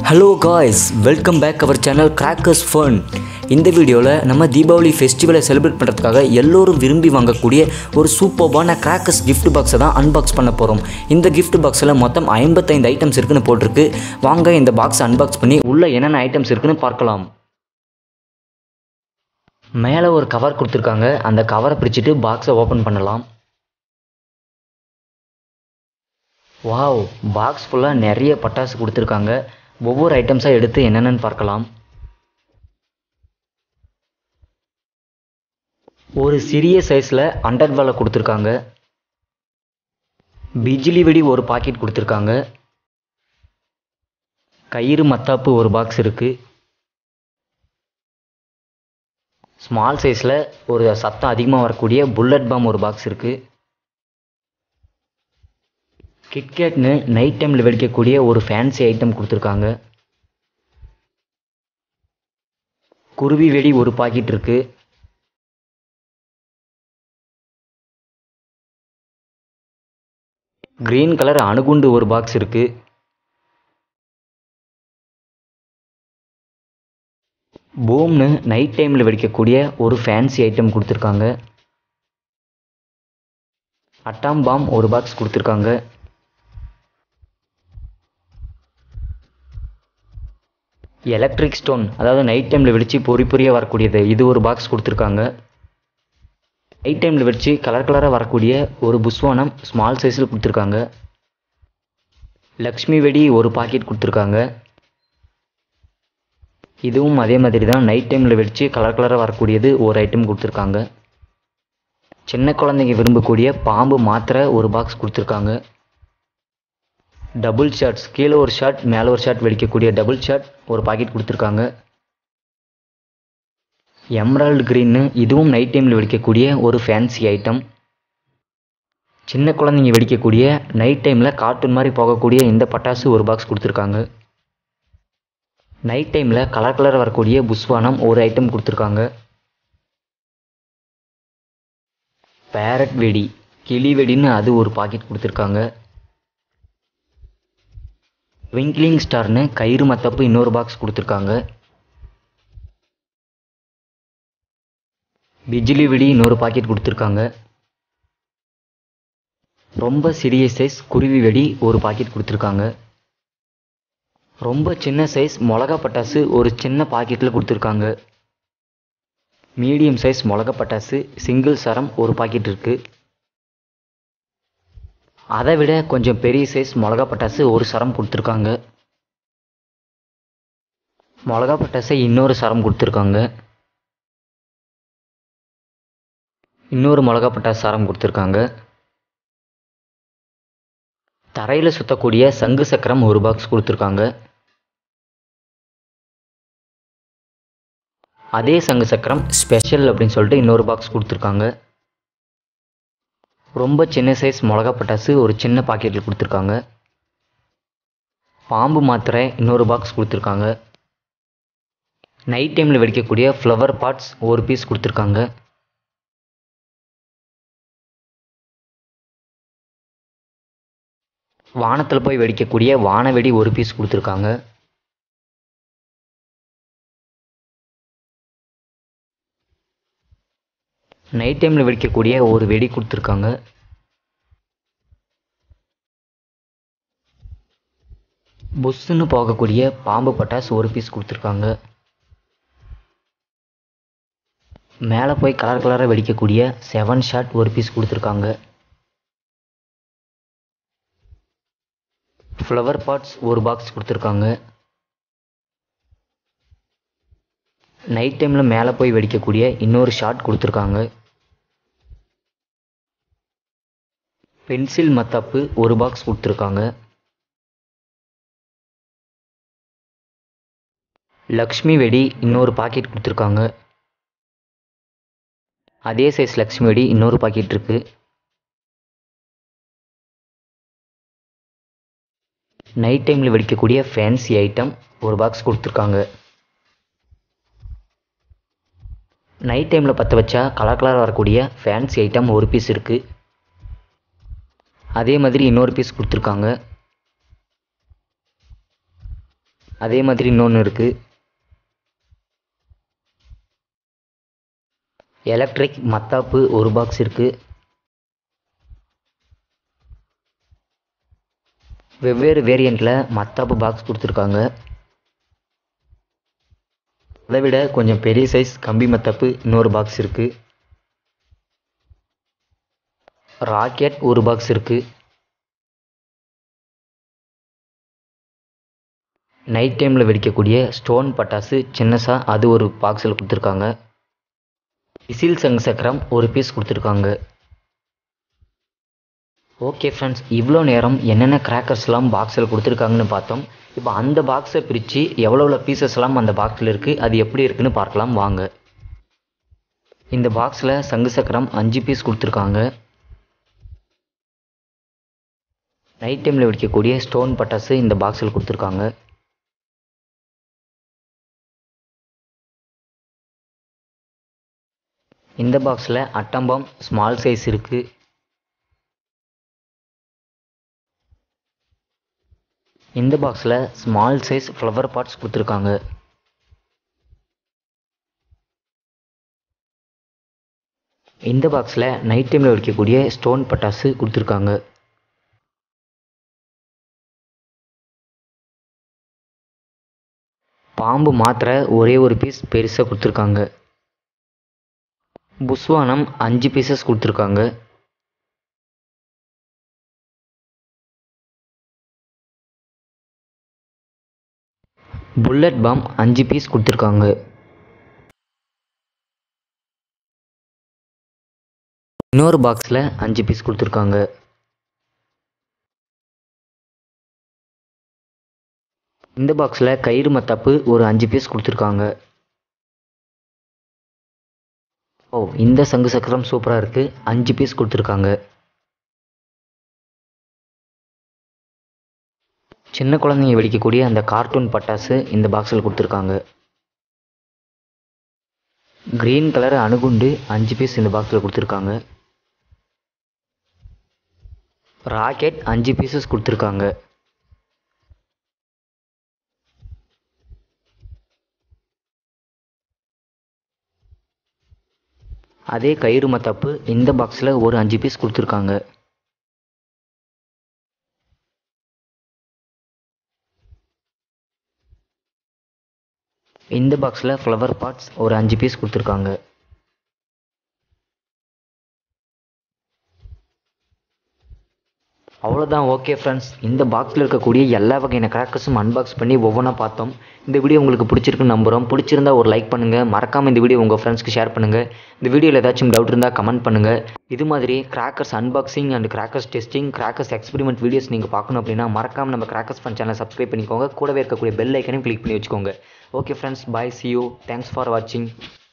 hello guys welcome back our channel crackers fun இந்த வீடியோவில் நம்ம தீபாவளி ஃபெஸ்டிவலை செலிப்ரேட் பண்ணுறதுக்காக எல்லோரும் விரும்பி வாங்கக்கூடிய ஒரு சூப்பர்பான கிராக்கர்ஸ் gift பாக்ஸை தான் அன்பாக்ஸ் பண்ண போகிறோம் இந்த gift பாக்ஸில் மொத்தம் ஐம்பத்தைந்து ஐட்டம்ஸ் இருக்குன்னு போட்டிருக்கு வாங்க இந்த பாக்ஸை அன்பாக்ஸ் பண்ணி உள்ளே என்னென்ன ஐட்டம்ஸ் இருக்குன்னு பார்க்கலாம் மேலே ஒரு கவர் கொடுத்துருக்காங்க அந்த கவரை பிரிச்சுட்டு பாக்ஸை ஓப்பன் பண்ணலாம் வாவ் பாக்ஸ் ஃபுல்லாக நிறைய பட்டாசு கொடுத்துருக்காங்க ஒவ்வொரு ஐட்டம்ஸாக எடுத்து என்னென்னு பார்க்கலாம் ஒரு சிறிய சைஸில் அண்டர் வாலை கொடுத்துருக்காங்க பிஜிலி வெடி ஒரு பாக்கெட் கொடுத்துருக்காங்க கயிறு மத்தாப்பு ஒரு பாக்ஸ் இருக்குது ஸ்மால் சைஸில் ஒரு சத்தம் அதிகமாக வரக்கூடிய புல்லட் பாம் ஒரு பாக்ஸ் இருக்குது கிட்கேட்னு நைட் டைமில் வெடிக்கக்கூடிய ஒரு ஃபேன்சி ஐட்டம் கொடுத்துருக்காங்க குருவி வெடி ஒரு பாக்கெட் இருக்கு கிரீன் கலர் அணுகுண்டு ஒரு பாக்ஸ் இருக்கு பூம்னு நைட் டைமில் வெடிக்கக்கூடிய ஒரு ஃபேன்சி ஐட்டம் கொடுத்துருக்காங்க அட்டாம் பாம் ஒரு பாக்ஸ் கொடுத்துருக்காங்க எலக்ட்ரிக் ஸ்டோன் அதாவது நைட் டைமில் வெடித்து பொறி பொறியாக வரக்கூடியது இது ஒரு பாக்ஸ் கொடுத்துருக்காங்க நைட் டைமில் வெடித்து கலர் கலராக வரக்கூடிய ஒரு புஸ்வானம் ஸ்மால் சைஸில் கொடுத்துருக்காங்க லக்ஷ்மி வெடி ஒரு பாக்கெட் கொடுத்துருக்காங்க இதுவும் அதே மாதிரி தான் நைட் டைமில் வெடித்து கலர் கலராக வரக்கூடியது ஒரு ஐட்டம் கொடுத்துருக்காங்க சின்ன குழந்தைங்க விரும்பக்கூடிய பாம்பு மாத்திரை ஒரு பாக்ஸ் கொடுத்துருக்காங்க டபுள் ஷாட்ஸ் கீழே ஒரு ஷாட் மேலே ஒரு ஷாட் வெடிக்கக்கூடிய டபுள் ஷாட் ஒரு பாக்கெட் கொடுத்துருக்காங்க எம்ரால்டு க்ரீன்னு இதுவும் நைட் டைமில் வெடிக்கக்கூடிய ஒரு ஃபேன்சி ஐட்டம் சின்ன குழந்தைங்க வெடிக்கக்கூடிய நைட் டைமில் கார்ட்டூன் மாதிரி போகக்கூடிய இந்த பட்டாசு ஒரு பாக்ஸ் கொடுத்துருக்காங்க நைட் டைமில் கலர் கலர் வரக்கூடிய புஸ்வானம் ஒரு ஐட்டம் கொடுத்துருக்காங்க பேரட் வெடி கிளி வெடின்னு அது ஒரு பாக்கெட் கொடுத்துருக்காங்க விங்க்லிங் ஸ்டார்னு கயிறு மத்தப்பு இன்னொரு பாக்ஸ் கொடுத்துருக்காங்க பிஜிலி வெடி இன்னொரு பாக்கெட் கொடுத்துருக்காங்க ரொம்ப சிறிய சைஸ் குருவி வெடி ஒரு பாக்கெட் கொடுத்துருக்காங்க ரொம்ப சின்ன சைஸ் மிளகா பட்டாசு ஒரு சின்ன பாக்கெட்டில் கொடுத்துருக்காங்க மீடியம் சைஸ் மிளகா பட்டாசு சிங்கிள் சரம் ஒரு பாக்கெட் இருக்குது அதை விட கொஞ்சம் பெரிய சைஸ் மிளகா பட்டாசு ஒரு சரம் கொடுத்துருக்காங்க மிளகா பட்டாசை இன்னொரு சரம் கொடுத்துருக்காங்க இன்னொரு மிளகா பட்டாசு சரம் கொடுத்துருக்காங்க தரையில் சுற்றக்கூடிய சங்கு சக்கரம் ஒரு பாக்ஸ் கொடுத்துருக்காங்க அதே சங்கு சக்கரம் ஸ்பெஷல் அப்படின்னு சொல்லிட்டு இன்னொரு பாக்ஸ் கொடுத்துருக்காங்க ரொம்ப சின்ன சைஸ் மிளகா பட்டாசு ஒரு சின்ன பாக்கெட்டில் கொடுத்துருக்காங்க பாம்பு மாத்திரை இன்னொரு பாக்ஸ் கொடுத்துருக்காங்க நைட் டைமில் வெடிக்கக்கூடிய ஃப்ளவர் பாட்ஸ் ஒரு பீஸ் கொடுத்துருக்காங்க வானத்தில் போய் வெடிக்கக்கூடிய வானவெடி ஒரு பீஸ் கொடுத்துருக்காங்க நைட் டைமில் வெடிக்கக்கூடிய ஒரு வெடி கொடுத்துருக்காங்க புஷ்ஷுன்னு போகக்கூடிய பாம்பு பட்டாசு ஒரு பீஸ் கொடுத்துருக்காங்க மேலே போய் கலர் கலராக வெடிக்கக்கூடிய செவன் ஷாட் ஒரு பீஸ் கொடுத்துருக்காங்க ஃப்ளவர் பாட்ஸ் ஒரு பாக்ஸ் கொடுத்துருக்காங்க நைட் டைமில் மேலே போய் வெடிக்கக்கூடிய இன்னொரு ஷாட் கொடுத்துருக்காங்க பென்சில் மத்தாப்பு ஒரு பாக்ஸ் கொடுத்துருக்காங்க லக்ஷ்மி வெடி இன்னொரு பாக்கெட் கொடுத்துருக்காங்க அதே சைஸ் லக்ஷ்மி வெடி இன்னொரு பாக்கெட் இருக்குது நைட் டைமில் வெடிக்கக்கூடிய ஃபேன்சி ஐட்டம் ஒரு பாக்ஸ் கொடுத்துருக்காங்க நைட் டைமில் பற்ற வச்சா கலர் கலர் வரக்கூடிய ஃபேன்சி ஐட்டம் ஒரு பீஸ் இருக்குது அதே மாதிரி இன்னொரு பீஸ் கொடுத்துருக்காங்க அதே மாதிரி இன்னொன்று இருக்குது எலக்ட்ரிக் மத்தாப்பு ஒரு பாக்ஸ் இருக்குது வெவ்வேறு வேரியண்ட்டில் மத்தாப்பு பாக்ஸ் கொடுத்துருக்காங்க அதை விட கொஞ்சம் பெரிய சைஸ் கம்பி மத்தாப்பு இன்னொரு பாக்ஸ் இருக்குது ராக்கெட் ஒரு பாக்ஸ் இருக்குது நைட் டைமில் வெடிக்கக்கூடிய ஸ்டோன் பட்டாசு சின்னசா அது ஒரு பாக்ஸில் கொடுத்துருக்காங்க இசில் சங் சக்கரம் ஒரு பீஸ் கொடுத்துருக்காங்க ஓகே ஃப்ரெண்ட்ஸ் இவ்வளோ நேரம் என்னென்ன கிராக்கர்ஸ்லாம் பாக்ஸில் கொடுத்துருக்காங்கன்னு பார்த்தோம் இப்போ அந்த பாக்ஸை பிரித்து எவ்வளோ எவ்வளோ பீசஸ்லாம் அந்த பாக்ஸில் இருக்குது அது எப்படி இருக்குன்னு பார்க்கலாம் வாங்க இந்த பாக்ஸில் சங்கு சக்கரம் அஞ்சு பீஸ் கொடுத்துருக்காங்க நைட் டைமில் வெடிக்கக்கூடிய ஸ்டோன் பட்டாசு இந்த பாக்ஸில் கொடுத்துருக்காங்க இந்த பாக்ஸில் அட்டம்பம் ஸ்மால் சைஸ் இருக்குது இந்த பாக்ஸில் ஸ்மால் சைஸ் ஃப்ளவர் பாட்ஸ் கொடுத்துருக்காங்க இந்த பாக்ஸில் நைட் டைமில் வெடிக்கக்கூடிய ஸ்டோன் பட்டாசு கொடுத்துருக்காங்க பாம்பு மாத்திரை ஒரே ஒரு பீஸ் பெருசாக கொடுத்துருக்காங்க புஸ்வானம் அஞ்சு பீசஸ் கொடுத்துருக்காங்க புல்லட் பாம் அஞ்சு பீஸ் கொடுத்துருக்காங்க இன்னொரு பாக்ஸில் அஞ்சு பீஸ் கொடுத்துருக்காங்க இந்த பாக்ஸில் கயிறு மத்தாப்பு ஒரு அஞ்சு பீஸ் கொடுத்துருக்காங்க ஓ இந்த சங்கு சக்கரம் சூப்பராக இருக்குது அஞ்சு பீஸ் கொடுத்துருக்காங்க சின்ன குழந்தைங்க வெடிக்கக்கூடிய அந்த கார்ட்டூன் பட்டாசு இந்த பாக்ஸில் கொடுத்துருக்காங்க க்ரீன் கலர் அணுகுண்டு அஞ்சு பீஸ் இந்த பாக்ஸில் கொடுத்துருக்காங்க ராக்கெட் அஞ்சு பீசஸ் கொடுத்துருக்காங்க அதே கயிறு மத்தாப்பு இந்த பாக்ஸில் ஒரு அஞ்சு பீஸ் கொடுத்துருக்காங்க இந்த பாக்ஸில் ஃப்ளவர் பாட்ஸ் ஒரு அஞ்சு பீஸ் கொடுத்துருக்காங்க அவ்வளோதான் ஓகே ஃப்ரெண்ட்ஸ் இந்த பாக்ஸில் இருக்கக்கூடிய எல்லா வகையான கிராக்கர்ஸும் அன்பாக்ஸ் பண்ணி ஒவ்வொன்றா பார்த்தோம் இந்த வீடியோ உங்களுக்கு பிடிச்சிருக்குன்னு நம்புகிறோம் பிடிச்சிருந்தா ஒரு லைக் பண்ணுங்கள் மறக்காமல் இந்த வீடியோ உங்கள் ஃப்ரெண்ட்ஸ்க்கு ஷேர் பண்ணுங்கள் இந்த வீடியோவில் ஏதாச்சும் டவுட் இருந்தால் கமெண்ட் பண்ணுங்கள் இது மாதிரி crackers unboxing and crackers testing crackers experiment videos நீங்கள் பார்க்கணும் அப்படின்னா மறக்காமல் நம்ம கிராக்கர்ஸ் ஃபன் சேனலை சப்ஸ்கிரைப் பண்ணிக்கோங்க கூடவே இருக்கக்கூடிய பெல் ஐக்கனையும் கிளிக் பண்ணி வச்சுக்கோங்க okay friends bye see you thanks for வாட்சிங்